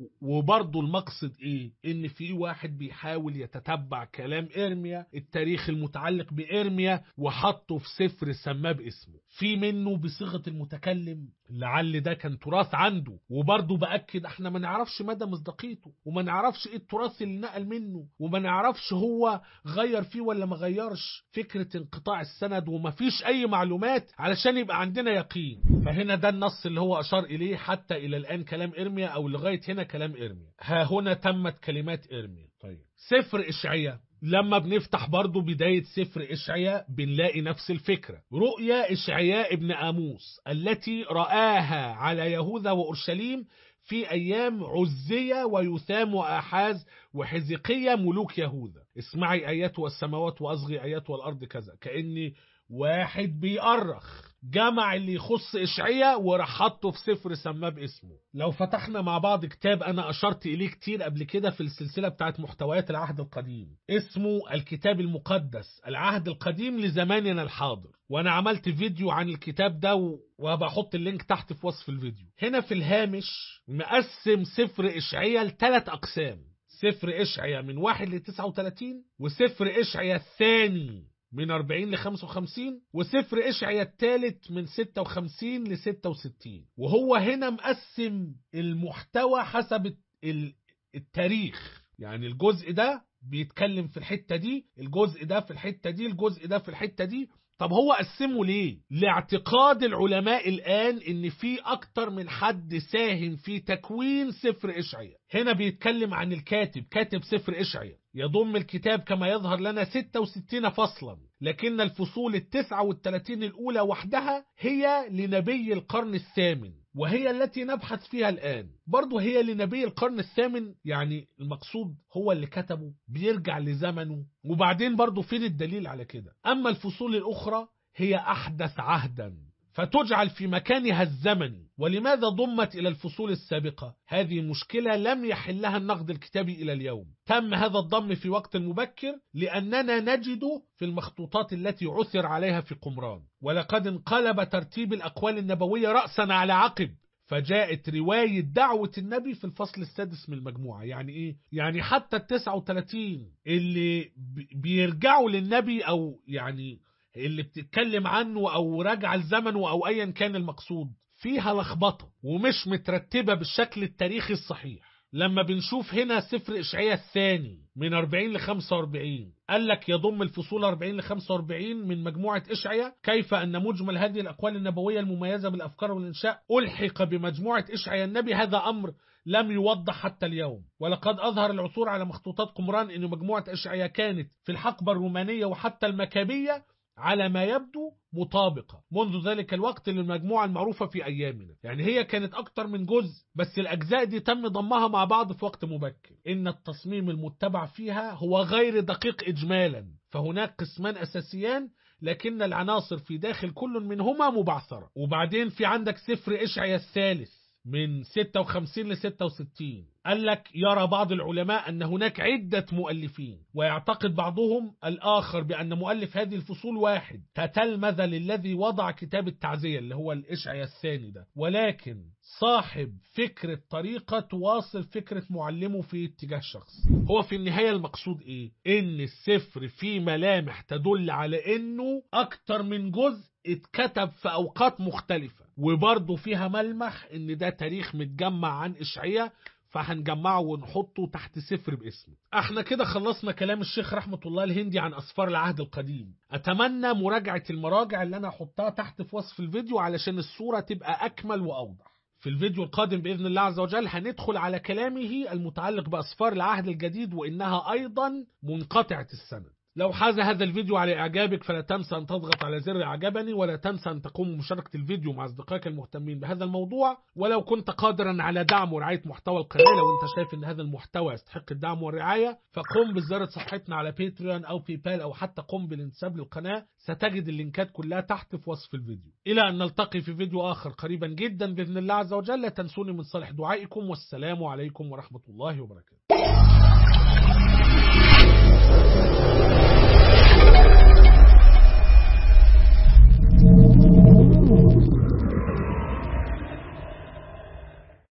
وبرضه المقصد إيه إن في واحد بيحاول يتتبع كلام إرميا التاريخ المتعلق بإرميا وحطه في سفر سماه باسمه في منه بصيغة المتكلم لعل ده كان تراث عنده وبرضه بأكد احنا ما نعرفش مدى مصداقيته وما نعرفش ايه التراث اللي نقل منه وما نعرفش هو غير فيه ولا ما غيرش فكرة انقطاع السند وما فيش اي معلومات علشان يبقى عندنا يقين فهنا ده النص اللي هو اشار اليه حتى الى الان كلام ارميا او لغاية هنا كلام ارميا ها هنا تمت كلمات ارميا طيب سفر اشعياء لما بنفتح برضو بداية سفر إشعياء بنلاقي نفس الفكرة رؤيا إشعياء ابن آموس التي رآها على يهوذا وأورشليم في أيام عزية ويثام وآحاز وحزقية ملوك يهوذا اسمعي آيات والسماوات وأصغي آيات والأرض كذا كأني واحد بيأرخ جمع اللي يخص إشعياء وراح حطه في سفر سماه باسمه لو فتحنا مع بعض كتاب أنا أشرت إليه كتير قبل كده في السلسلة بتاعت محتويات العهد القديم اسمه الكتاب المقدس العهد القديم لزماننا الحاضر وأنا عملت فيديو عن الكتاب ده وبحط اللينك تحت في وصف الفيديو هنا في الهامش مقسم سفر إشعياء لثلاث أقسام سفر إشعياء من 1 ل 39 وسفر إشعياء الثاني من 40 ل 55 وسفر إشعياء الثالث من 56 ل 66 وهو هنا مقسم المحتوى حسب التاريخ يعني الجزء ده بيتكلم في الحتة دي الجزء ده في الحتة دي الجزء ده في الحتة دي طب هو قسمه ليه؟ لاعتقاد العلماء الآن إن في أكتر من حد ساهم في تكوين سفر إشعياء هنا بيتكلم عن الكاتب كاتب سفر إشعياء يضم الكتاب كما يظهر لنا 66 فصلا لكن الفصول التسعة والثلاثين الأولى وحدها هي لنبي القرن الثامن وهي التي نبحث فيها الآن برضه هي لنبي القرن الثامن يعني المقصود هو اللي كتبه بيرجع لزمنه وبعدين برضه فين الدليل على كده أما الفصول الأخرى هي أحدث عهدا فتجعل في مكانها الزمني ولماذا ضمت إلى الفصول السابقة؟ هذه مشكلة لم يحلها النقد الكتابي إلى اليوم تم هذا الضم في وقت مبكر لأننا نجد في المخطوطات التي عثر عليها في قمران ولقد انقلب ترتيب الأقوال النبوية رأسا على عقب فجاءت رواية دعوة النبي في الفصل السادس من المجموعة يعني ايه؟ يعني حتى التسعة وتلاتين اللي بيرجعوا للنبي او يعني اللي بتتكلم عنه او راجع لزمنه او ايا كان المقصود فيها لخبطه ومش مترتبه بالشكل التاريخي الصحيح لما بنشوف هنا سفر اشعياء الثاني من 40 ل 45 قال لك يضم الفصول 40 ل 45 من مجموعه اشعياء كيف ان مجمل هذه الاقوال النبويه المميزه بالافكار والانشاء الحق بمجموعه اشعياء النبي هذا امر لم يوضح حتى اليوم ولقد أظهر العثور على مخطوطات قمران أن مجموعة إشعياء كانت في الحقبة الرومانية وحتى المكابية على ما يبدو مطابقة منذ ذلك الوقت للمجموعة المعروفة في أيامنا يعني هي كانت أكتر من جزء بس الأجزاء دي تم ضمها مع بعض في وقت مبكر إن التصميم المتبع فيها هو غير دقيق إجمالا فهناك قسمان أساسيان لكن العناصر في داخل كل منهما مبعثرة وبعدين في عندك سفر إشعيا الثالث من 56 ل 66 قال لك يرى بعض العلماء أن هناك عدة مؤلفين ويعتقد بعضهم الآخر بأن مؤلف هذه الفصول واحد تتلمذ للذي وضع كتاب التعزية اللي هو الإشعيا الثاني ده ولكن صاحب فكرة طريقة تواصل فكرة معلمه في اتجاه شخص هو في النهاية المقصود ايه ان السفر فيه ملامح تدل على انه اكتر من جزء اتكتب في اوقات مختلفة وبرضه فيها ملمح ان ده تاريخ متجمع عن اشعياء فهنجمعه ونحطه تحت سفر باسمه احنا كده خلصنا كلام الشيخ رحمة الله الهندي عن أسفار العهد القديم أتمنى مراجعة المراجع اللي أنا أحطها تحت في وصف الفيديو علشان الصورة تبقى أكمل وأوضح في الفيديو القادم بإذن الله عز وجل هندخل على كلامه المتعلق بأسفار العهد الجديد وإنها أيضا منقطعة السند لو حاز هذا الفيديو على إعجابك فلا تنسى أن تضغط على زر إعجبني ولا تنسى أن تقوم بمشاركة الفيديو مع أصدقائك المهتمين بهذا الموضوع ولو كنت قادرا على دعم ورعاية محتوى القناة لو أنت شايف أن هذا المحتوى يستحق الدعم والرعاية فقم بزيارة صفحتنا على باتريون أو باي بال أو حتى قم بالانتساب للقناة ستجد اللينكات كلها تحت في وصف الفيديو إلى أن نلتقي في فيديو آخر قريبا جدا بإذن الله عز وجل لا تنسوني من صالح دعائكم والسلام عليكم ورحمة الله وبركاته